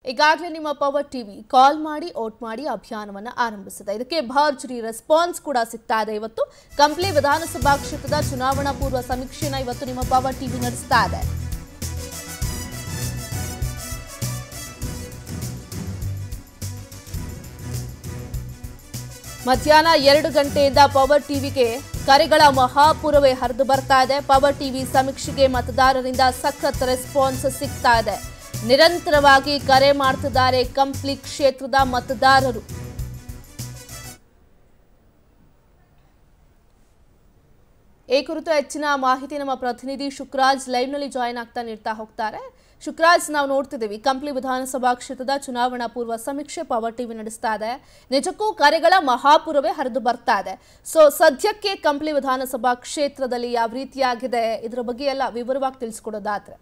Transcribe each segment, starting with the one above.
ಈಗಾಗಲೇ ನಿಮ್ಮ power TV ಕಾಲ್ ಮಾಡಿ ಓಟ್ ಮಾಡಿ ಅಭಿಯಾನವನ್ನು ಆರಂಭಿಸಿದೆ ಇದಕ್ಕೆ ಭರ್ಜರಿ ರೆಸ್ಪಾನ್ಸ್ ಕೂಡ ಸಿಗ್ತಾ ಇದೆ ಇವತ್ತು ಕಂಪ್ಲಿ ವಿಧಾನಸಭಾ ಕ್ಷೇತ್ರದ ಚುನಾವಣಾ ಪೂರ್ವ ಸಮೀಕ್ಷೆನ ಇವತ್ತು ನಿಮ್ಮ ಪವರ್ ಟಿವಿ ನಡೆಸ್ತಾ ಇದೆ ಮಧ್ಯಾಹ್ನ ಎರಡು ಗಂಟೆಯಿಂದ ಪವರ್ ಟಿವಿಗೆ ಕರೆಗಳ ಮಹಾಪುರವೇ ಹರಿದು ಬರ್ತಾ ಇದೆ ಪವರ್ ಟಿವಿ ಸಮೀಕ್ಷೆಗೆ ಮತದಾರರಿಂದ ಸಖತ್ ರೆಸ್ಪಾನ್ಸ್ ಸಿಗ್ತಾ ಇದೆ ನಿರಂತರವಾಗಿ ಕರೆ ಮಾಡ್ತಿದ್ದಾರೆ ಕಂಪ್ಲಿ ಕ್ಷೇತ್ರದ ಮತದಾರರು ಈ ಕುರಿತು ಹೆಚ್ಚಿನ ಮಾಹಿತಿ ನಮ್ಮ ಪ್ರತಿನಿಧಿ ಶುಕ್ರಾಜ್ ಲೈವ್ನಲ್ಲಿ ಜಾಯಿನ್ ಆಗ್ತಾ ನೀಡ್ತಾ ಹೋಗ್ತಾರೆ ಶುಕ್ರಾಜ್ ನಾವು ನೋಡ್ತಿದ್ದೀವಿ ಕಂಪ್ಲಿ ವಿಧಾನಸಭಾ ಕ್ಷೇತ್ರದ ಚುನಾವಣಾ ಪೂರ್ವ ಸಮೀಕ್ಷೆ ಪವರ್ ಟಿವಿ ನಡೆಸ್ತಾ ಇದೆ ನಿಜಕ್ಕೂ ಕರೆಗಳ ಮಹಾಪುರವೇ ಹರಿದು ಬರ್ತಾ ಇದೆ ಸೊ ಸದ್ಯಕ್ಕೆ ಕಂಪ್ಲಿ ವಿಧಾನಸಭಾ ಕ್ಷೇತ್ರದಲ್ಲಿ ಯಾವ ರೀತಿಯಾಗಿದೆ ಇದರ ಬಗ್ಗೆ ಎಲ್ಲ ವಿವರವಾಗಿ ತಿಳಿಸ್ಕೊಡೋದಾದ್ರೆ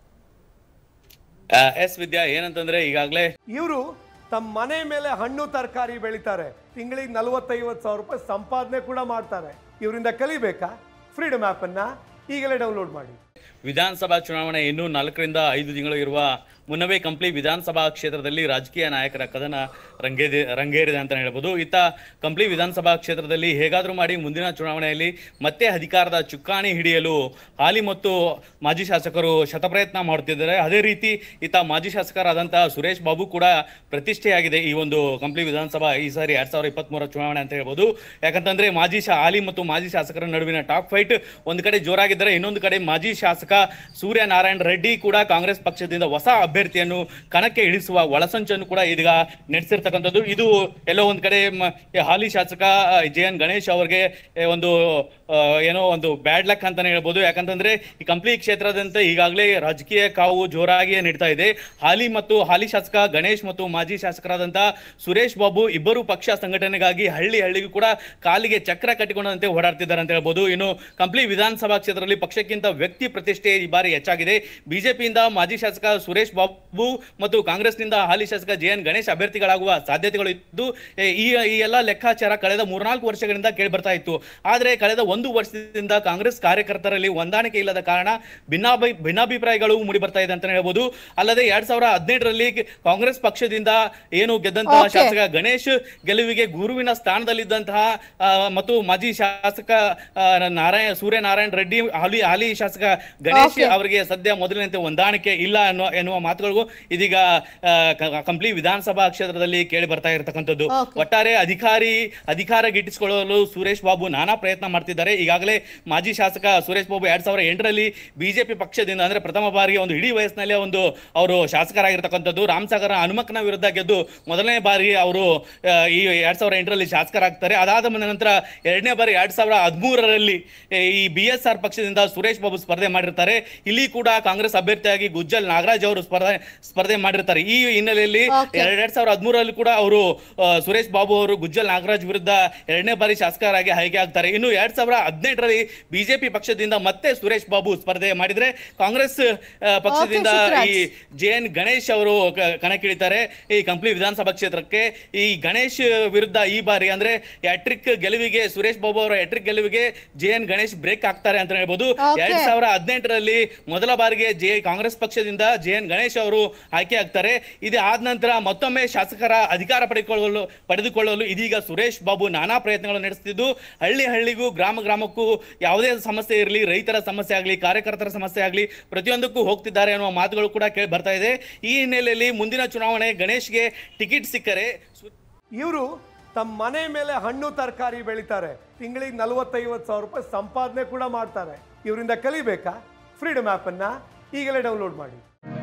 ಆ, ಎಸ್ ವಿದ್ಯಾ ಏನಂತಂದ್ರೆ ಈಗಾಗಲೇ ಇವರು ತಮ್ಮ ಮನೆ ಮೇಲೆ ಹಣ್ಣು ತರಕಾರಿ ಬೆಳಿತಾರೆ ತಿಂಗಳಿಗೆ ನಲವತ್ತೈವತ್ತು ಸಾವಿರ ರೂಪಾಯಿ ಸಂಪಾದನೆ ಕೂಡ ಮಾಡ್ತಾರೆ ಇವರಿಂದ ಕಲಿಬೇಕಾ ಫ್ರೀಡಮ್ ಆ್ಯಪನ್ನು ಈಗಲೇ ಡೌನ್ಲೋಡ್ ಮಾಡಿ ವಿಧಾನಸಭಾ ಚುನಾವಣೆ ಇನ್ನೂ ನಾಲ್ಕರಿಂದ ಐದು ತಿಂಗಳು ಇರುವ ಮುನ್ನವೇ ಕಂಪ್ಲಿ ವಿಧಾನಸಭಾ ಕ್ಷೇತ್ರದಲ್ಲಿ ರಾಜಕೀಯ ನಾಯಕರ ಕದನ ರಂಗೇರಿ ರಂಗೇರಿದೆ ಅಂತ ಹೇಳ್ಬೋದು ಇತ್ತ ಕಂಪ್ಲಿ ವಿಧಾನಸಭಾ ಕ್ಷೇತ್ರದಲ್ಲಿ ಹೇಗಾದರೂ ಮಾಡಿ ಮುಂದಿನ ಚುನಾವಣೆಯಲ್ಲಿ ಮತ್ತೆ ಅಧಿಕಾರದ ಚುಕ್ಕಾಣಿ ಹಿಡಿಯಲು ಹಾಲಿ ಮತ್ತು ಮಾಜಿ ಶಾಸಕರು ಶತಪ್ರಯತ್ನ ಮಾಡುತ್ತಿದ್ದಾರೆ ಅದೇ ರೀತಿ ಇತ್ತ ಮಾಜಿ ಶಾಸಕರಾದಂತಹ ಸುರೇಶ್ ಬಾಬು ಕೂಡ ಪ್ರತಿಷ್ಠೆಯಾಗಿದೆ ಈ ಒಂದು ಕಂಪ್ಲಿ ವಿಧಾನಸಭಾ ಈ ಸಾರಿ ಎರಡ್ ಸಾವಿರದ ಇಪ್ಪತ್ಮೂರ ಚುನಾವಣೆ ಅಂತ ಹೇಳ್ಬೋದು ಯಾಕಂತಂದ್ರೆ ಮಾಜಿ ಶಾ ಹಾಲಿ ಮತ್ತು ಮಾಜಿ ಶಾಸಕರ ನಡುವಿನ ಟಾಪ್ ಫೈಟ್ ಒಂದು ಕಡೆ ಜೋರಾಗಿದ್ದರೆ ಇನ್ನೊಂದು ಕಡೆ ಮಾಜಿ ಶಾಸಕ ಸೂರ್ಯ ನಾರಾಯಣ ರೆಡ್ಡಿ ಕೂಡ ಕಾಂಗ್ರೆಸ್ ಪಕ್ಷದಿಂದ ಹೊಸ ಅಭ್ಯರ್ಥಿಯನ್ನು ಕಣಕ್ಕೆ ಇಳಿಸುವ ಒಳಸಂಚನ್ನು ಕೂಡ ಇದೀಗ ನಡೆಸಿರ್ತಕ್ಕಂಥದ್ದು ಇದು ಎಲ್ಲೋ ಒಂದ್ ಕಡೆ ಮ- ಈ ಹಾಲಿ ಶಾಸಕ ಜೆ ಎನ್ ಗಣೇಶ್ ಅವರಿಗೆ ಏ, ಒಂದು ಆ, ಏನೋ ಒಂದು ಬ್ಯಾಡ್ ಲಕ್ ಅಂತಾನೆ ಹೇಳ್ಬೋದು ಯಾಕಂತಂದ್ರೆ ಈ ಕಂಪ್ಲಿ ಕ್ಷೇತ್ರದಂತೆ ಈಗಾಗಲೇ ರಾಜಕೀಯ ಕಾವು ಜೋರಾಗಿ ನಡೀತಾ ಇದೆ ಹಾಲಿ ಮತ್ತು ಹಾಲಿ ಶಾಸಕ ಗಣೇಶ್ ಮತ್ತು ಮಾಜಿ ಶಾಸಕರಾದಂತ ಸುರೇಶ್ ಬಾಬು ಇಬ್ಬರು ಪಕ್ಷ ಸಂಘಟನೆಗಾಗಿ ಹಳ್ಳಿ ಹಳ್ಳಿಗೂ ಕೂಡ ಕಾಲಿಗೆ ಚಕ್ರ ಕಟ್ಟಿಕೊಂಡಂತೆ ಓಡಾಡ್ತಿದ್ದಾರೆ ಅಂತ ಹೇಳ್ಬೋದು ಇನ್ನು ಕಂಪ್ಲಿ ವಿಧಾನಸಭಾ ಕ್ಷೇತ್ರದಲ್ಲಿ ಪಕ್ಷಕ್ಕಿಂತ ವ್ಯಕ್ತಿ ಪ್ರತಿಷ್ಠೆ ಈ ಬಾರಿ ಹೆಚ್ಚಾಗಿದೆ ಬಿಜೆಪಿಯಿಂದ ಮಾಜಿ ಶಾಸಕ ಸುರೇಶ್ ಬಾಬು ಮತ್ತು ಕಾಂಗ್ರೆಸ್ನಿಂದ ಹಾಲಿ ಶಾಸಕ ಜೆ ಎನ್ ಗಣೇಶ್ ಅಭ್ಯರ್ಥಿಗಳಾಗುವ ಸಾಧ್ಯತೆಗಳು ಇದ್ದು ಏ, ಈ ಈ ಎಲ್ಲ ಲೆಕ್ಕಾಚಾರ ಕಳೆದ ಮೂರ್ನಾಲ್ಕು ವರ್ಷಗಳಿಂದ ಕೇಳಿ ಬರ್ತಾ ಇತ್ತು ಆದರೆ ಕಳೆದ ಒಂದು ವರ್ಷದಿಂದ ಕಾಂಗ್ರೆಸ್ ಕಾರ್ಯಕರ್ತರಲ್ಲಿ ಹೊಂದಾಣಿಕೆ ಇಲ್ಲದ ಕಾರಣ ಭಿನ್ನಾಭಿ ಭಿನ್ನಾಭಿಪ್ರಾಯಗಳು ಮೂಡಿ ಬರ್ತಾ ಇದೆ ಅಂತ ಹೇಳ್ಬೋದು ಅಲ್ಲದೆ ಎರಡ್ ಸಾವಿರದ ಹದಿನೆಂಟರಲ್ಲಿ ಕಾಂಗ್ರೆಸ್ ಪಕ್ಷದಿಂದ ಏನು ಗೆದ್ದಂತಹ Okay. ಶಾಸಕ ಗಣೇಶ್ ಗೆಲುವಿಗೆ ಗುರುವಿನ ಸ್ಥಾನದಲ್ಲಿದ್ದಂತಹ ಆ, ಮತ್ತು ಮಾಜಿ ಶಾಸಕ ಆ, ನಾರಾಯಣ ಸೂರ್ಯನಾರಾಯಣ ರೆಡ್ಡಿ ಹಾಲಿ ಹಾಲಿ ಶಾಸಕ ಗಣೇಶ್ Okay. ಅವರಿಗೆ ಸದ್ಯ ಮೊದಲಿನಂತೆ ಹೊಂದಾಣಿಕೆ ಇಲ್ಲ ಅನ್ನೋ ಎನ್ನುವ ಮಾತುಗಳು ಇದೀಗ ಆ, ಕ- ಕಂಪ್ಲಿ ವಿಧಾನಸಭಾ ಕ್ಷೇತ್ರದಲ್ಲಿ ಕೇಳಿ ಬರ್ತಾ ಇರತಕ್ಕಂಥದ್ದು Okay. ಒಟ್ಟಾರೆ ಅಧಿಕಾರಿ ಅಧಿಕಾರ ಗಿಟ್ಟಿಸಿಕೊಳ್ಳಲು ಸುರೇಶ್ ಬಾಬು ನಾನಾ ಪ್ರಯತ್ನ ಮಾಡ್ತಿದ್ದಾರೆ ಈಗಾಗಲೇ ಮಾಜಿ ಶಾಸಕ ಸುರೇಶ್ ಬಾಬು ಎರಡ್ ಸಾವಿರದ ಎಂಟರಲ್ಲಿ ಬಿಜೆಪಿ ಪಕ್ಷದಿಂದ ಅಂದ್ರೆ ಪ್ರಥಮ ಬಾರಿಗೆ ಒಂದು ಇಡೀ ವಯಸ್ಸಿನಲ್ಲಿ ಒಂದು ಅವರು ಶಾಸಕರಾಗಿರ್ತಕ್ಕಂಥದ್ದು ರಾಮಸಾಗರ ಹನುಮಕ್ಕನ ವಿರುದ್ಧ ಗೆದ್ದು ಮೊದಲನೇ ಬಾರಿ ಅವರು ಆ, ಈ ಎರಡ್ ಸಾವಿರದ ಎಂಟರಲ್ಲಿ ಶಾಸಕರಾಗ್ತಾರೆ ಅದಾದ ನಂತರ ಎರಡನೇ ಬಾರಿ ಎರಡ್ ಸಾವಿರದ ಹದಿಮೂರರಲ್ಲಿ ಈ ಬಿ ಎಸ್ ಆರ್ ಪಕ್ಷದಿಂದ ಸುರೇಶ್ ಬಾಬು ಸ್ಪರ್ಧೆ ಮಾಡಿರ್ತಾರೆ ಇಲ್ಲಿ ಕೂಡ ಕಾಂಗ್ರೆಸ್ ಅಭ್ಯರ್ಥಿಯಾಗಿ ಗುಜ್ಜಲ್ ನಾಗರಾಜ್ ಅವರು ಸ್ಪರ್ಧೆ ಸ್ಪರ್ಧೆ ಮಾಡಿರ್ತಾರೆ ಈ ಹಿನ್ನೆಲೆಯಲ್ಲಿ Okay. ಎರಡ್ ಎರಡ್ ಸಾವಿರದ ಹದಿಮೂರರಲ್ಲಿ ಕೂಡ ಅವರು ಆ, ಸುರೇಶ್ ಬಾಬು ಅವರು ಗುಜ್ಜಲ್ ನಾಗರಾಜ್ ವಿರುದ್ಧ ಎರಡನೇ ಬಾರಿ ಶಾಸಕರಾಗಿ ಆಯ್ಕೆ ಆಗ್ತಾರೆ ಇನ್ನು ಎರಡ್ ಸಾವಿರದ ಹದಿನೆಂಟರಲ್ಲಿ ಬಿಜೆಪಿ ಪಕ್ಷದಿಂದ ಮತ್ತೆ ಸುರೇಶ್ ಬಾಬು ಸ್ಪರ್ಧೆ ಮಾಡಿದ್ರೆ ಕಾಂಗ್ರೆಸ್ ಆ, ಪಕ್ಷದಿಂದ ಶುಕ್ರಾಜ್. ಈ ಜೆ ಎನ್ ಗಣೇಶ್ ಅವರು ಕ- ಕಣಕ್ಕಿಳಿತಾರೆ ಈ ಕಂಪ್ಲಿ ವಿಧಾನಸಭಾ ಕ್ಷೇತ್ರಕ್ಕೆ ಈ ಗಣೇಶ್ ವಿರುದ್ಧ ಈ ಬಾರಿ ಅಂದ್ರೆ ಹ್ಯಾಟ್ರಿಕ್ ಗೆಲುವಿಗೆ ಸುರೇಶ್ ಬಾಬು ಅವರ ಹ್ಯಾಟ್ರಿಕ್ ಗೆಲುವಿಗೆ ಜೆ ಎನ್ ಗಣೇಶ್ ಬ್ರೇಕ್ ಆಗ್ತಾರೆ ಅಂತ ಹೇಳ್ಬೋದು Okay. ಎರಡ್ ಸಾವಿರದ ಹದಿನೆಂಟರಲ್ಲಿ ಮೊದಲ ಬಾರಿಗೆ ಜೆ ಕಾಂಗ್ರೆಸ್ ಪಕ್ಷದಿಂದ ಜೆ ಎನ್ ಗಣೇಶ್ ಅವರು ಆಯ್ಕೆ ಆಗ್ತಾರೆ ಇದು ಆದ ನಂತರ ಮತ್ತೊಮ್ಮೆ ಶಾಸಕರ ಅಧಿಕಾರ ಪಡೆದುಕೊಳ್ಳಲು ಪಡೆದುಕೊಳ್ಳಲು ಇದೀಗ ಸುರೇಶ್ ಬಾಬು ನಾನಾ ಪ್ರಯತ್ನಗಳು ನಡೆಸುತ್ತಿದ್ದು ಹಳ್ಳಿ ಹಳ್ಳಿಗೂ ಗ್ರಾಮ ಗ್ರಾಮಕ್ಕೂ ಯಾವುದೇ ಸಮಸ್ಯೆ ಇರಲಿ ರೈತರ ಸಮಸ್ಯೆ ಆಗಲಿ ಕಾರ್ಯಕರ್ತರ ಸಮಸ್ಯೆ ಆಗಲಿ ಪ್ರತಿಯೊಂದಕ್ಕೂ ಹೋಗ್ತಿದ್ದಾರೆ ಅನ್ನುವ ಮಾತುಗಳು ಕೂಡ ಕೇಳಿ ಬರ್ತಾ ಇದೆ ಈ ಹಿನ್ನೆಲೆಯಲ್ಲಿ ಮುಂದಿನ ಚುನಾವಣೆ ಗಣೇಶ್ಗೆ ಟಿಕೆಟ್ ಸಿಕ್ಕರೆ ಸು- ಇವರು ತಮ್ಮ ಮನೆ ಮೇಲೆ ಹಣ್ಣು ತರಕಾರಿ ಬೆಳಿತಾರೆ ತಿಂಗಳಿಗೆ ನಲವತ್ತೈವತ್ತು ಸಾವಿರ ರೂಪಾಯಿ ಸಂಪಾದನೆ ಕೂಡ ಮಾಡ್ತಾರೆ ಇವರಿಂದ ಕಲಿಬೇಕಾ ಫ್ರೀಡಮ್ ಆ್ಯಪನ್ನು ಈಗಲೇ ಡೌನ್ಲೋಡ್ ಮಾಡಿ